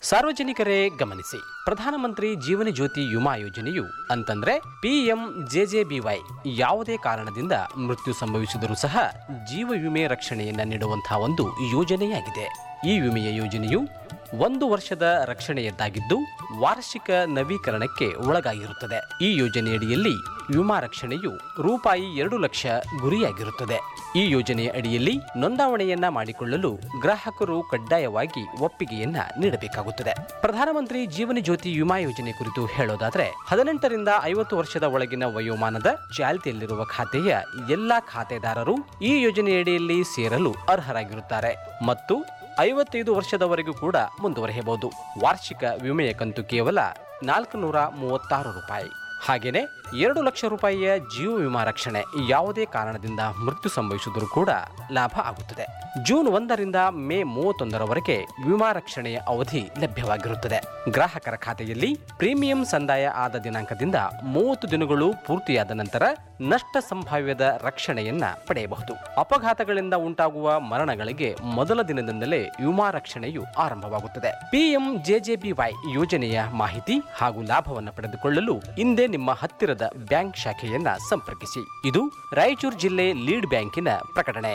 ಸಾರ್ವಜನಿಕರೇ ಗಮನಿಸಿ ಪ್ರಧಾನಮಂತ್ರಿ ಜೀವನ ಜ್ಯೋತಿ ವಿಮಾ ಯೋಜನೆಯು ಅಂತಂದ್ರೆ ಪಿಎಂ ಜೆಜೆಬಿವೈ ಯಾವುದೇ ಕಾರಣದಿಂದ ಮೃತ್ಯು ಸಂಭವಿಸಿದರೂ ಸಹ ಜೀವ ವಿಮೆ ರಕ್ಷಣೆಯನ್ನ ನೀಡುವಂತಹ ಒಂದು ಯೋಜನೆಯಾಗಿದೆ ಈ ವಿಮೆಯ ಯೋಜನೆಯು ಒಂದು ವರ್ಷದ ರಕ್ಷಣೆಯದ್ದಾಗಿದ್ದು ವಾರ್ಷಿಕ ನವೀಕರಣಕ್ಕೆ ಒಳಗಾಗಿರುತ್ತದೆ ಈ ಯೋಜನೆಯಡಿಯಲ್ಲಿ ವಿಮಾ ರಕ್ಷಣೆಯು ರೂಪಾಯಿ ಎರಡು ಲಕ್ಷ ಗುರಿಯಾಗಿರುತ್ತದೆ ಈ ಯೋಜನೆಯ ಅಡಿಯಲ್ಲಿ ನೋಂದಾವಣೆಯನ್ನ ಮಾಡಿಕೊಳ್ಳಲು ಗ್ರಾಹಕರು ಕಡ್ಡಾಯವಾಗಿ ಒಪ್ಪಿಗೆಯನ್ನ ನೀಡಬೇಕಾಗುತ್ತದೆ ಪ್ರಧಾನಮಂತ್ರಿ ಜೀವನ ಜ್ಯೋತಿ ವಿಮಾ ಯೋಜನೆ ಕುರಿತು ಹೇಳೋದಾದ್ರೆ ಹದಿನೆಂಟರಿಂದ ಐವತ್ತು ವರ್ಷದ ಒಳಗಿನ ವಯೋಮಾನದ ಚಾಲ್ತಿಯಲ್ಲಿರುವ ಖಾತೆಯ ಎಲ್ಲಾ ಖಾತೆದಾರರು ಈ ಯೋಜನೆಯಡಿಯಲ್ಲಿ ಸೇರಲು ಅರ್ಹರಾಗಿರುತ್ತಾರೆ ಮತ್ತು ಐವತ್ತೈದು ವರ್ಷದವರೆಗೂ ಕೂಡ ಮುಂದುವರೆಯಬಹುದು ವಾರ್ಷಿಕ ವಿಮೆಯ ಕಂತು ಕೇವಲ ನಾಲ್ಕು ನೂರ ಮೂವತ್ತಾರು ರೂಪಾಯಿ ಹಾಗೆಯೇ ಎರಡು ಲಕ್ಷ ರೂಪಾಯಿಯ ಜೀವ ವಿಮಾ ರಕ್ಷಣೆ ಯಾವುದೇ ಕಾರಣದಿಂದ ಮೃತ್ಯು ಸಂಭವಿಸಿದರೂ ಕೂಡ ಲಾಭ ಆಗುತ್ತದೆ ಜೂನ್ ಒಂದರಿಂದ ಮೇ ಮೂವತ್ತೊಂದರವರೆಗೆ ವಿಮಾ ರಕ್ಷಣೆಯ ಅವಧಿ ಲಭ್ಯವಾಗಿರುತ್ತದೆ ಗ್ರಾಹಕರ ಖಾತೆಯಲ್ಲಿ ಪ್ರೀಮಿಯಂ ಸಂದಾಯ ಆದ ದಿನಾಂಕದಿಂದ ಮೂವತ್ತು ದಿನಗಳು ಪೂರ್ತಿಯಾದ ನಂತರ ನಷ್ಟ ಸಂಭಾವ್ಯದ ರಕ್ಷಣೆಯನ್ನ ಪಡೆಯಬಹುದು ಅಪಘಾತಗಳಿಂದ ಉಂಟಾಗುವ ಮರಣಗಳಿಗೆ ಮೊದಲ ದಿನದಿಂದಲೇ ವಿಮಾ ರಕ್ಷಣೆಯು ಆರಂಭವಾಗುತ್ತದೆ ಪಿಎಂ ಜೆಜೆಬಿವೈ ಯೋಜನೆಯ ಮಾಹಿತಿ ಹಾಗೂ ಲಾಭವನ್ನು ಪಡೆದುಕೊಳ್ಳಲು ಹಿಂದೆ ನಿಮ್ಮ ಹತ್ತಿರದ ಬ್ಯಾಂಕ್ ಶಾಖೆಯನ್ನ ಸಂಪರ್ಕಿಸಿ ಇದು ರಾಯಚೂರು ಜಿಲ್ಲೆ ಲೀಡ್ ಬ್ಯಾಂಕಿನ ಪ್ರಕಟಣೆ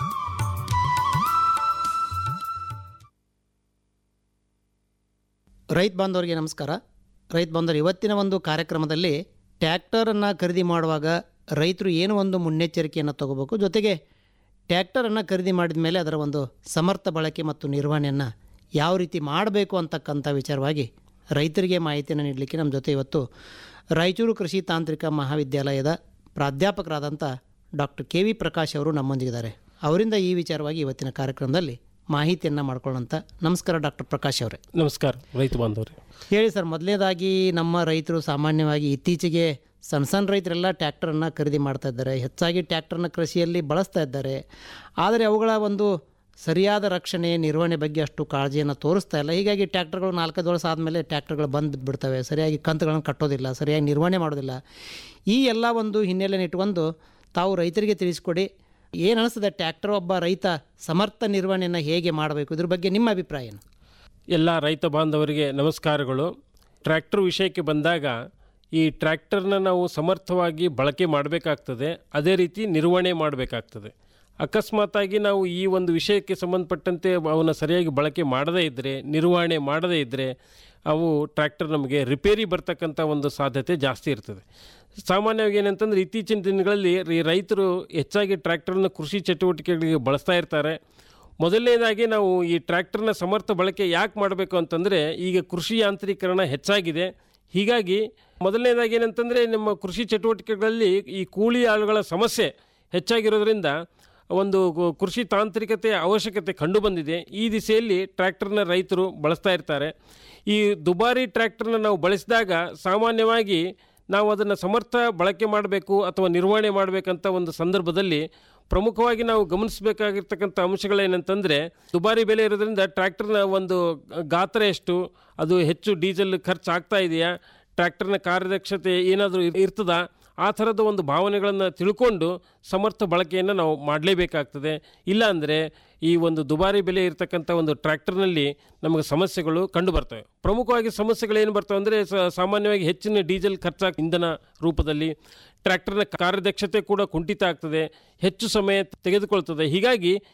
ರೈತ ಬಾಂಧವರಿಗೆ ನಮಸ್ಕಾರ ರೈತ ಬಾಂಧವರು ಇವತ್ತಿನ ಒಂದು ಕಾರ್ಯಕ್ರಮದಲ್ಲಿ ಟ್ಯಾಕ್ಟರನ್ನು ಖರೀದಿ ಮಾಡುವಾಗ ರೈತರು ಏನು ಒಂದು ಮುನ್ನೆಚ್ಚರಿಕೆಯನ್ನು ತಗೋಬೇಕು ಜೊತೆಗೆ ಟ್ಯಾಕ್ಟರನ್ನು ಖರೀದಿ ಮಾಡಿದ ಮೇಲೆ ಅದರ ಒಂದು ಸಮರ್ಥ ಬಳಕೆ ಮತ್ತು ನಿರ್ವಹಣೆಯನ್ನು ಯಾವ ರೀತಿ ಮಾಡಬೇಕು ಅಂತಕ್ಕಂಥ ವಿಚಾರವಾಗಿ ರೈತರಿಗೆ ಮಾಹಿತಿಯನ್ನು ನೀಡಲಿಕ್ಕೆ ನಮ್ಮ ಜೊತೆ ಇವತ್ತು ರಾಯಚೂರು ಕೃಷಿ ತಾಂತ್ರಿಕ ಮಹಾವಿದ್ಯಾಲಯದ ಪ್ರಾಧ್ಯಾಪಕರಾದಂಥ ಡಾಕ್ಟರ್ ಕೆ ವಿ ಪ್ರಕಾಶ್ ಅವರು ನಮ್ಮೊಂದಿಗಿದ್ದಾರೆ ಅವರಿಂದ ಈ ವಿಚಾರವಾಗಿ ಇವತ್ತಿನ ಕಾರ್ಯಕ್ರಮದಲ್ಲಿ ಮಾಹಿತಿಯನ್ನು ಮಾಡ್ಕೊಳ್ಳೋಂಥ ನಮಸ್ಕಾರ ಡಾಕ್ಟರ್ ಪ್ರಕಾಶ್ ಅವರೇ ನಮಸ್ಕಾರ ರೈತ ಬಾಂಧವ್ರಿ ಹೇಳಿ ಸರ್ ಮೊದಲನೇದಾಗಿ ನಮ್ಮ ರೈತರು ಸಾಮಾನ್ಯವಾಗಿ ಇತ್ತೀಚೆಗೆ ಸಣ್ಣ ಸಣ್ಣ ರೈತರೆಲ್ಲ ಟ್ಯಾಕ್ಟರನ್ನು ಖರೀದಿ ಮಾಡ್ತಾ ಇದ್ದಾರೆ ಹೆಚ್ಚಾಗಿ ಟ್ಯಾಕ್ಟರ್ನ ಕೃಷಿಯಲ್ಲಿ ಬಳಸ್ತಾ ಇದ್ದಾರೆ ಆದರೆ ಅವುಗಳ ಒಂದು ಸರಿಯಾದ ರಕ್ಷಣೆ ನಿರ್ವಹಣೆ ಬಗ್ಗೆ ಅಷ್ಟು ಕಾಳಜಿಯನ್ನು ತೋರಿಸ್ತಾ ಇಲ್ಲ ಹೀಗಾಗಿ ಟ್ಯಾಕ್ಟರ್ಗಳು ನಾಲ್ಕೈದು ವರ್ಷ ಆದಮೇಲೆ ಟ್ಯಾಕ್ಟರ್ಗಳು ಬಂದು ಬಿಡ್ತವೆ ಸರಿಯಾಗಿ ಕಂತುಗಳನ್ನು ಕಟ್ಟೋದಿಲ್ಲ ಸರಿಯಾಗಿ ನಿರ್ವಹಣೆ ಮಾಡೋದಿಲ್ಲ ಈ ಎಲ್ಲ ಒಂದು ಹಿನ್ನೆಲೆಯನ್ನು ಇಟ್ಕೊಂಡು ತಾವು ರೈತರಿಗೆ ತಿಳಿಸ್ಕೊಡಿ ಏನು ಅನಿಸ್ತದೆ ಟ್ಯಾಕ್ಟರ್ ಒಬ್ಬ ರೈತ ಸಮರ್ಥ ನಿರ್ವಹಣೆಯನ್ನು ಹೇಗೆ ಮಾಡಬೇಕು ಇದ್ರ ಬಗ್ಗೆ ನಿಮ್ಮ ಅಭಿಪ್ರಾಯ ಏನು ಎಲ್ಲ ರೈತ ಬಾಂಧವರಿಗೆ ನಮಸ್ಕಾರಗಳು ಟ್ರ್ಯಾಕ್ಟರ್ ವಿಷಯಕ್ಕೆ ಬಂದಾಗ ಈ ಟ್ರ್ಯಾಕ್ಟರ್ನ ನಾವು ಸಮರ್ಥವಾಗಿ ಬಳಕೆ ಮಾಡಬೇಕಾಗ್ತದೆ ಅದೇ ರೀತಿ ನಿರ್ವಹಣೆ ಮಾಡಬೇಕಾಗ್ತದೆ ಅಕಸ್ಮಾತಾಗಿ ನಾವು ಈ ಒಂದು ವಿಷಯಕ್ಕೆ ಸಂಬಂಧಪಟ್ಟಂತೆ ಅವನ್ನ ಸರಿಯಾಗಿ ಬಳಕೆ ಮಾಡದೇ ಇದ್ದರೆ ನಿರ್ವಹಣೆ ಮಾಡದೇ ಇದ್ದರೆ ಅವು ಟ್ರ್ಯಾಕ್ಟರ್ ನಮಗೆ ರಿಪೇರಿ ಬರ್ತಕ್ಕಂಥ ಒಂದು ಸಾಧ್ಯತೆ ಜಾಸ್ತಿ ಇರ್ತದೆ ಸಾಮಾನ್ಯವಾಗಿ ಏನಂತಂದ್ರೆ ಇತ್ತೀಚಿನ ದಿನಗಳಲ್ಲಿ ಈ ರೈತರು ಹೆಚ್ಚಾಗಿ ಟ್ರ್ಯಾಕ್ಟರ್ನ ಕೃಷಿ ಚಟುವಟಿಕೆಗಳಿಗೆ ಬಳಸ್ತಾ ಇರ್ತಾರೆ ಮೊದಲನೇದಾಗಿ ನಾವು ಈ ಟ್ರ್ಯಾಕ್ಟರ್ನ ಸಮರ್ಥ ಬಳಕೆ ಯಾಕೆ ಮಾಡಬೇಕು ಅಂತಂದರೆ ಈಗ ಕೃಷಿ ಯಾಂತ್ರೀಕರಣ ಹೆಚ್ಚಾಗಿದೆ ಹೀಗಾಗಿ ಮೊದಲನೇದಾಗಿ ಏನಂತಂದರೆ ನಮ್ಮ ಕೃಷಿ ಚಟುವಟಿಕೆಗಳಲ್ಲಿ ಈ ಕೂಲಿ ಆಳುಗಳ ಸಮಸ್ಯೆ ಹೆಚ್ಚಾಗಿರೋದ್ರಿಂದ ಒಂದು ಕು- ಕೃಷಿ ತಾಂತ್ರಿಕತೆಯ ಅವಶ್ಯಕತೆ ಕಂಡುಬಂದಿದೆ ಈ ದಿಸೆಯಲ್ಲಿ ಟ್ರ್ಯಾಕ್ಟರ್ನ ರೈತರು ಬಳಸ್ತಾ ಇರ್ತಾರೆ ಈ ದುಬಾರಿ ಟ್ರ್ಯಾಕ್ಟರ್ನ ನಾವು ಬಳಸಿದಾಗ ಸಾಮಾನ್ಯವಾಗಿ ನಾವು ಅದನ್ನು ಸಮರ್ಥ ಬಳಕೆ ಮಾಡಬೇಕು ಅಥವಾ ನಿರ್ವಹಣೆ ಮಾಡಬೇಕಂತ ಒಂದು ಸಂದರ್ಭದಲ್ಲಿ ಪ್ರಮುಖವಾಗಿ ನಾವು ಗಮನಿಸಬೇಕಾಗಿರ್ತಕ್ಕಂಥ ಅಂಶಗಳೇನಂತಂದರೆ ದುಬಾರಿ ಬೆಲೆ ಇರೋದ್ರಿಂದ ಟ್ರ್ಯಾಕ್ಟರ್ನ ಒಂದು ಗಾತ್ರ ಎಷ್ಟು ಅದು ಹೆಚ್ಚು ಡೀಸೆಲ್ ಖರ್ಚು ಆಗ್ತಾ ಇದೆಯಾ ಟ್ರ್ಯಾಕ್ಟರ್ನ ಕಾರ್ಯದಕ್ಷತೆ ಏನಾದರೂ ಇರ್ತದಾ ಆ ಥರದ ಒಂದು ಭಾವನೆಗಳನ್ನು ತಿಳ್ಕೊಂಡು ಸಮರ್ಥ ಬಳಕೆಯನ್ನು ನಾವು ಮಾಡಲೇಬೇಕಾಗ್ತದೆ ಇಲ್ಲಾಂದರೆ ಈ ಒಂದು ದುಬಾರಿ ಬೆಲೆ ಇರತಕ್ಕಂಥ ಒಂದು ಟ್ರ್ಯಾಕ್ಟರ್ನಲ್ಲಿ ನಮಗೆ ಸಮಸ್ಯೆಗಳು ಕಂಡು ಬರ್ತವೆ ಪ್ರಮುಖವಾಗಿ ಸಮಸ್ಯೆಗಳೇನು ಬರ್ತವೆ ಅಂದರೆ ಸಾಮಾನ್ಯವಾಗಿ ಹೆಚ್ಚಿನ ಡೀಸೆಲ್ ಖರ್ಚಾಗ ಇಂಧನ ರೂಪದಲ್ಲಿ ಟ್ರ್ಯಾಕ್ಟರ್ನ ಕಾರ್ಯದಕ್ಷತೆ ಕೂಡ ಕುಂಠಿತ ಆಗ್ತದೆ ಹೆಚ್ಚು ಸಮಯ ತೆಗೆದುಕೊಳ್ತದೆ ಹೀಗಾಗಿ